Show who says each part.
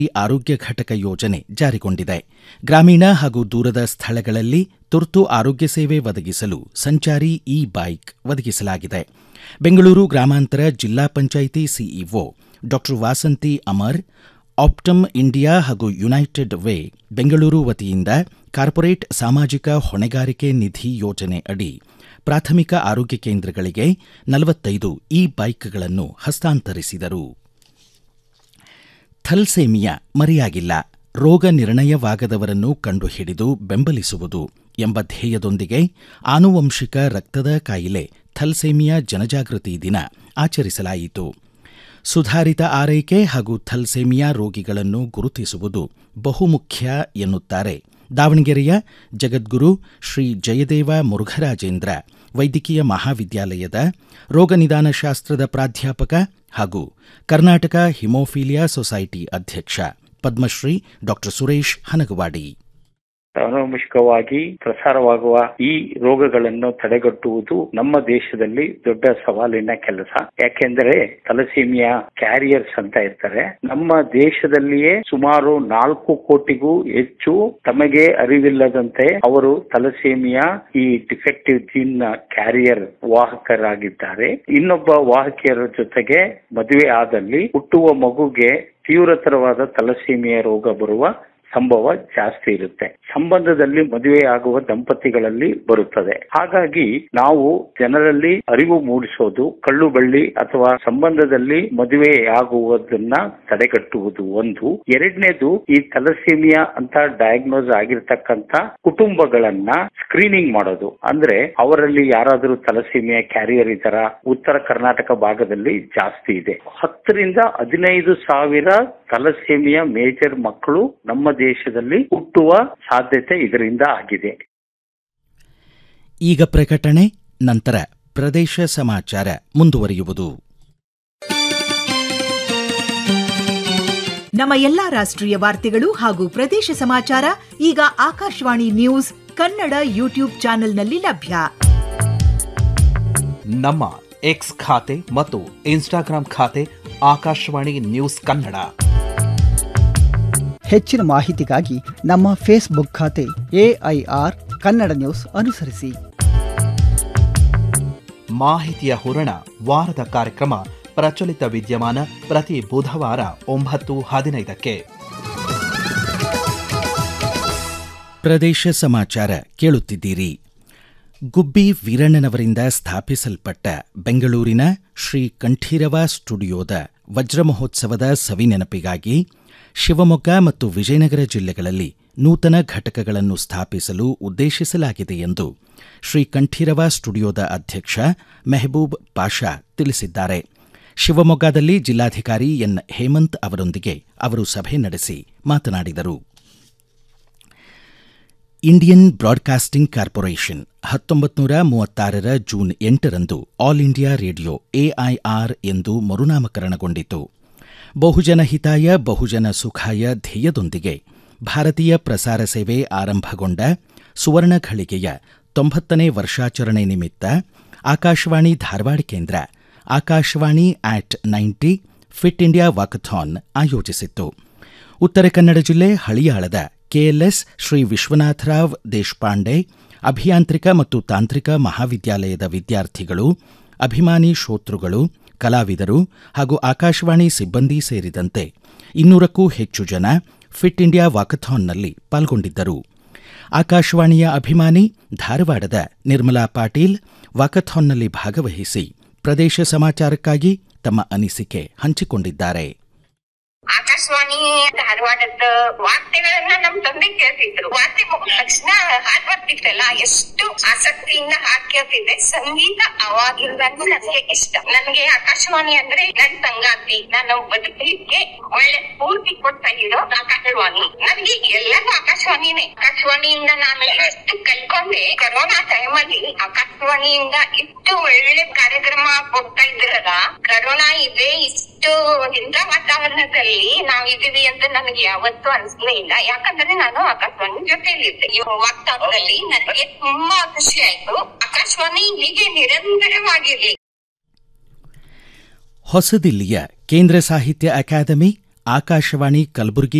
Speaker 1: ಆರೋಗ್ಯ ಘಟಕ ಯೋಜನೆ ಜಾರಿಗೊಂಡಿದೆ ಗ್ರಾಮೀಣ ಹಾಗೂ ದೂರದ ಸ್ಥಳಗಳಲ್ಲಿ ತುರ್ತು ಆರೋಗ್ಯ ಸೇವೆ ಒದಗಿಸಲು ಸಂಚಾರಿ ಇ ಬೈಕ್ ಒದಗಿಸಲಾಗಿದೆ ಬೆಂಗಳೂರು ಗ್ರಾಮಾಂತರ ಜಿಲ್ಲಾ panchayati CEO doctor Vasanthi Amar Optum India ಹಾಗೂ ಯುನೈಟೆಡ್ ವೇ ಬೆಂಗಳೂರು ವತಿಯಿಂದ ಕಾರ್ಪೊರೇಟ್ ಸಾಮಾಜಿಕ ಹೊಣೆಗಾರಿಕೆ ನಿಧಿ ಯೋಜನೆ ಅಡಿ ಪ್ರಾಥಮಿಕ ಆರೋಗ್ಯ ಕೇಂದ್ರಗಳಿಗೆ ನಲವತ್ತೈದು ಇ ಬೈಕ್ಗಳನ್ನು ಹಸ್ತಾಂತರಿಸಿದರು ಥಲ್ಸೇಮಿಯಾ ಮರೆಯಾಗಿಲ್ಲ ರೋಗ ನಿರ್ಣಯವಾಗದವರನ್ನು ಕಂಡುಹಿಡಿದು ಬೆಂಬಲಿಸುವುದು ಎಂಬ ಧ್ಯೇಯದೊಂದಿಗೆ ಆನುವಂಶಿಕ ರಕ್ತದ ಕಾಯಿಲೆ ಥಲ್ಸೇಮಿಯಾ ಜನಜಾಗೃತಿ ದಿನ ಆಚರಿಸಲಾಯಿತು ಸುಧಾರಿತ ಆರೈಕೆ ಹಾಗೂ ಥಲ್ಸೇಮಿಯಾ ರೋಗಿಗಳನ್ನು ಗುರುತಿಸುವುದು ಬಹುಮುಖ್ಯ ಎನ್ನುತ್ತಾರೆ ದಾವಣಗೆರೆಯ ಜಗದ್ಗುರು ಶ್ರೀ ಜಯದೇವ ಮುರುಘರಾಜೇಂದ್ರ ವೈದ್ಯಕೀಯ ಮಹಾವಿದ್ಯಾಲಯದ ರೋಗ ನಿದಾನ ಶಾಸ್ತ್ರದ ಪ್ರಾಧ್ಯಾಪಕ ಹಾಗೂ ಕರ್ನಾಟಕ ಹಿಮೋಫೀಲಿಯಾ ಸೊಸೈಟಿ ಅಧ್ಯಕ್ಷ ಪದ್ಮಶ್ರೀ ಡಾಕ್ಟರ್ ಸುರೇಶ್ ಹನಗವಾಡಿ
Speaker 2: ಅನುವಂಶಿಕವಾಗಿ ಪ್ರಸಾರವಾಗುವ ಈ ರೋಗಗಳನ್ನು ತಡೆಗಟ್ಟುವುದು ನಮ್ಮ ದೇಶದಲ್ಲಿ ದೊಡ್ಡ ಸವಾಲಿನ ಕೆಲಸ ಯಾಕೆಂದರೆ ತಲಸೀಮಿಯಾ ಕ್ಯಾರಿಯರ್ಸ್ ಅಂತ ಇರ್ತಾರೆ ನಮ್ಮ ದೇಶದಲ್ಲಿಯೇ ಸುಮಾರು ನಾಲ್ಕು ಕೋಟಿಗೂ ಹೆಚ್ಚು ತಮಗೆ ಅರಿವಿಲ್ಲದಂತೆ ಅವರು ತಲಸೀಮಿಯಾ ಈ ಡಿಫೆಕ್ಟಿವ್ ಜೀನ್ ನ ಕ್ಯಾರಿಯರ್ ವಾಹಕರಾಗಿದ್ದಾರೆ ಇನ್ನೊಬ್ಬ ವಾಹಕಿಯರ ಜೊತೆಗೆ ಮದುವೆ ಆದಲ್ಲಿ ಹುಟ್ಟುವ ಮಗುಗೆ ತೀವ್ರತರವಾದ ತಲಸೀಮಿಯಾ ರೋಗ ಬರುವ ಸಂಭವ ಜಾಸ್ತಿ ಇರುತ್ತೆ ಸಂಬಂಧದಲ್ಲಿ ಮದುವೆ ಆಗುವ ದಂಪತಿಗಳಲ್ಲಿ ಬರುತ್ತದೆ ಹಾಗಾಗಿ ನಾವು ಜನರಲ್ಲಿ ಅರಿವು ಮೂಡಿಸೋದು ಕಳ್ಳು ಬಳ್ಳಿ ಅಥವಾ ಸಂಬಂಧದಲ್ಲಿ ಮದುವೆ ಆಗುವುದನ್ನ ತಡೆಗಟ್ಟುವುದು ಒಂದು ಎರಡನೇದು ಈ ತಲಸೀಮಿಯಾ ಅಂತ ಡಯಾಗ್ನೋಸ್ ಆಗಿರ್ತಕ್ಕಂತ ಕುಟುಂಬಗಳನ್ನ ಸ್ಕ್ರೀನಿಂಗ್ ಮಾಡೋದು ಅಂದ್ರೆ ಅವರಲ್ಲಿ ಯಾರಾದರೂ ತಲಸೀಮಿಯಾ ಕ್ಯಾರಿಯರ್ ಇದ್ದಾರ ಉತ್ತರ ಕರ್ನಾಟಕ ಭಾಗದಲ್ಲಿ ಜಾಸ್ತಿ ಇದೆ ಹತ್ತರಿಂದ ಹದಿನೈದು ಸಾವಿರ ತಲಸೀಮಿಯಾ ಮೇಜರ್ ಮಕ್ಕಳು ನಮ್ಮ ದೇಶದಲ್ಲಿ ಹುಟ್ಟುವ ಸಾಧ್ಯತೆ ಇದರಿಂದ ಆಗಿದೆ
Speaker 1: ಈಗ ಪ್ರಕಟಣೆ ನಂತರ ಪ್ರದೇಶ ಸಮಾಚಾರ ಮುಂದುವರಿಯುವುದು
Speaker 3: ನಮ್ಮ ಎಲ್ಲಾ ರಾಷ್ಟ್ರೀಯ ವಾರ್ತೆಗಳು ಹಾಗೂ ಪ್ರದೇಶ ಸಮಾಚಾರ ಈಗ ಆಕಾಶವಾಣಿ ನ್ಯೂಸ್ ಕನ್ನಡ ಯೂಟ್ಯೂಬ್ ಚಾನೆಲ್ನಲ್ಲಿ ಲಭ್ಯ
Speaker 4: ನಮ್ಮ ಎಕ್ಸ್ ಖಾತೆ ಮತ್ತು ಇನ್ಸ್ಟಾಗ್ರಾಂ ಖಾತೆ ಆಕಾಶವಾಣಿ ನ್ಯೂಸ್ ಕನ್ನಡ
Speaker 5: ಹೆಚ್ಚಿನ ಮಾಹಿತಿಗಾಗಿ ನಮ್ಮ ಫೇಸ್ಬುಕ್ ಖಾತೆ ಎಐಆರ್ ಕನ್ನಡ ನ್ಯೂಸ್ ಅನುಸರಿಸಿ
Speaker 4: ಮಾಹಿತಿಯ ಹೂರಣ ವಾರದ ಕಾರ್ಯಕ್ರಮ ಪ್ರಚಲಿತ ವಿದ್ಯಮಾನ ಪ್ರತಿ ಬುಧವಾರ ಒಂಬತ್ತು ಹದಿನೈದಕ್ಕೆ
Speaker 1: ಪ್ರದೇಶ ಸಮಾಚಾರ ಕೇಳುತ್ತಿದ್ದೀರಿ ಗುಬ್ಬಿ ವೀರಣ್ಣನವರಿಂದ ಸ್ಥಾಪಿಸಲ್ಪಟ್ಟ ಬೆಂಗಳೂರಿನ ಶ್ರೀ ಕಂಠೀರವ ಸ್ಟುಡಿಯೋದ ವಜ್ರ ಮಹೋತ್ಸವದ ಸವಿನೆನಪಿಗಾಗಿ ಶಿವಮೊಗ್ಗ ಮತ್ತು ವಿಜಯನಗರ ಜಿಲ್ಲೆಗಳಲ್ಲಿ ನೂತನ ಘಟಕಗಳನ್ನು ಸ್ಥಾಪಿಸಲು ಉದ್ದೇಶಿಸಲಾಗಿದೆ ಎಂದು ಶ್ರೀ ಕಂಠೀರವ ಸ್ಟುಡಿಯೋದ ಅಧ್ಯಕ್ಷ ಮೆಹಬೂಬ್ ಪಾಷಾ ತಿಳಿಸಿದ್ದಾರೆ ಶಿವಮೊಗ್ಗದಲ್ಲಿ ಜಿಲ್ಲಾಧಿಕಾರಿ ಎನ್ ಹೇಮಂತ್ ಅವರೊಂದಿಗೆ ಅವರು ಸಭೆ ನಡೆಸಿ ಮಾತನಾಡಿದರು ಇಂಡಿಯನ್ ಬ್ರಾಡ್ಕಾಸ್ಟಿಂಗ್ ಕಾರ್ಪೊರೇಷನ್ ಹತ್ತೊಂಬತ್ತು ನೂರ ಮೂವತ್ತಾರರ ಜೂನ್ ಎಂಟರಂದು ಆಲ್ ಇಂಡಿಯಾ ರೇಡಿಯೋ ಎಐಆರ್ ಎಂದು ಮರುನಾಮಕರಣಗೊಂಡಿತು ಬಹುಜನ ಹಿತಾಯ ಬಹುಜನ ಸುಖಾಯ ಧ್ಯೇಯದೊಂದಿಗೆ ಭಾರತೀಯ ಪ್ರಸಾರ ಸೇವೆ ಆರಂಭಗೊಂಡ ಸುವರ್ಣ ಘಳಿಗೆಯ ತೊಂಬತ್ತನೇ ವರ್ಷಾಚರಣೆ ನಿಮಿತ್ತ ಆಕಾಶವಾಣಿ ಧಾರವಾಡ ಕೇಂದ್ರ Akashvani at ninety fit India walkathon ಆಯೋಜಿಸಿತ್ತು ಉತ್ತರ ಕನ್ನಡ ಜಿಲ್ಲೆ ಹಳಿಯಾಳದ ಕೆಎಲ್ಎಸ್ ಶ್ರೀ ವಿಶ್ವನಾಥರಾವ್ ದೇಶಪಾಂಡೆ ಅಭಿಯಾಂತ್ರಿಕ ಮತ್ತು ತಾಂತ್ರಿಕ ಮಹಾವಿದ್ಯಾಲಯದ ವಿದ್ಯಾರ್ಥಿಗಳು ಅಭಿಮಾನಿ ಶ್ರೋತೃಗಳು ಕಲಾವಿದರು ಹಾಗೂ ಆಕಾಶವಾಣಿ ಸಿಬ್ಬಂದಿ ಸೇರಿದಂತೆ ಇನ್ನೂರಕ್ಕೂ ಹೆಚ್ಚು ಜನ ಫಿಟ್ ಇಂಡಿಯಾ ವಾಕಥಾನ್ನಲ್ಲಿ ಪಾಲ್ಗೊಂಡಿದ್ದರು ಆಕಾಶವಾಣಿಯ ಅಭಿಮಾನಿ ಧಾರವಾಡದ ನಿರ್ಮಲಾ ಪಾಟೀಲ್ ವಾಕಥಾನ್ನಲ್ಲಿ ಭಾಗವಹಿಸಿ ಪ್ರದೇಶ ಸಮಾಚಾರಕ್ಕಾಗಿ ತಮ್ಮ ಅನಿಸಿಕೆ ಹಂಚಿಕೊಂಡಿದ್ದಾರೆ
Speaker 6: ಆಕಾಶವಾಣಿ ಧಾರವಾಡದ ವಾರ್ತೆಗಳನ್ನ ನಮ್ ತಂದೆ ಕೇಳ್ತಿದ್ರು ವಾರ್ತೆ ಮುಗಿದ ತಕ್ಷಣ ಹಾಡ್ ಬರ್ತಿತ್ತಲ್ಲ ಎಷ್ಟು ಆಸಕ್ತಿಯಿಂದ ಹಾಡ್ ಕೇಳ್ತಿದ್ದೆ ಸಂಗೀತ ಅವಾಗಿಂದಾನು ನನಗೆ ಇಷ್ಟ ನನಗೆ ಆಕಾಶವಾಣಿ ಅಂದ್ರೆ ನನ್ ಸಂಗಾತಿ ನಾನು ಬದುಕಲಿಕ್ಕೆ ಒಳ್ಳೆ ಸ್ಫೂರ್ತಿ ಕೊಡ್ತಾ ಇರೋ ಆಕಾಶವಾಣಿ ನನಗೆ ಎಲ್ಲರೂ ಆಕಾಶವಾಣಿನೇ ಆಕಾಶವಾಣಿಯಿಂದ ನಾನು ಎಷ್ಟು ಕಲ್ಕೊಂಡೆ ಕೊರೋನಾ ಟೈಮಲ್ಲಿ ಆಕಾಶವಾಣಿಯಿಂದ ಇಷ್ಟು ಒಳ್ಳೆ ಕಾರ್ಯಕ್ರಮ ಕೊಡ್ತಾ ಇದ್ರಲ್ಲ ಕರೋನಾ ಇದೆ ಇಷ್ಟು ಇಂಥ ವಾತಾವರಣದಲ್ಲಿ ನಾವಿದೀವಿ ಅಂತ ನನಗೆ ಯಾವತ್ತೂ ಅನ್ಸಲೇ ಇಲ್ಲ ಯಾಕಂದ್ರೆ ನಾನು ಆಕಾಶವಾಣಿ ಜೊತೆಲಿದ್ದೆ ಈ ವಾತಾವರಣದಲ್ಲಿ ನನಗೆ ತುಂಬಾ ಖುಷಿ ಆಯ್ತು ಆಕಾಶವಾಣಿ ಹೀಗೆ ನಿರಂತರವಾಗಿರ್ಲಿ
Speaker 1: ಹೊಸದಿಲ್ಲಿಯ ಕೇಂದ್ರ ಸಾಹಿತ್ಯ ಅಕಾಡೆಮಿ ಆಕಾಶವಾಣಿ ಕಲಬುರಗಿ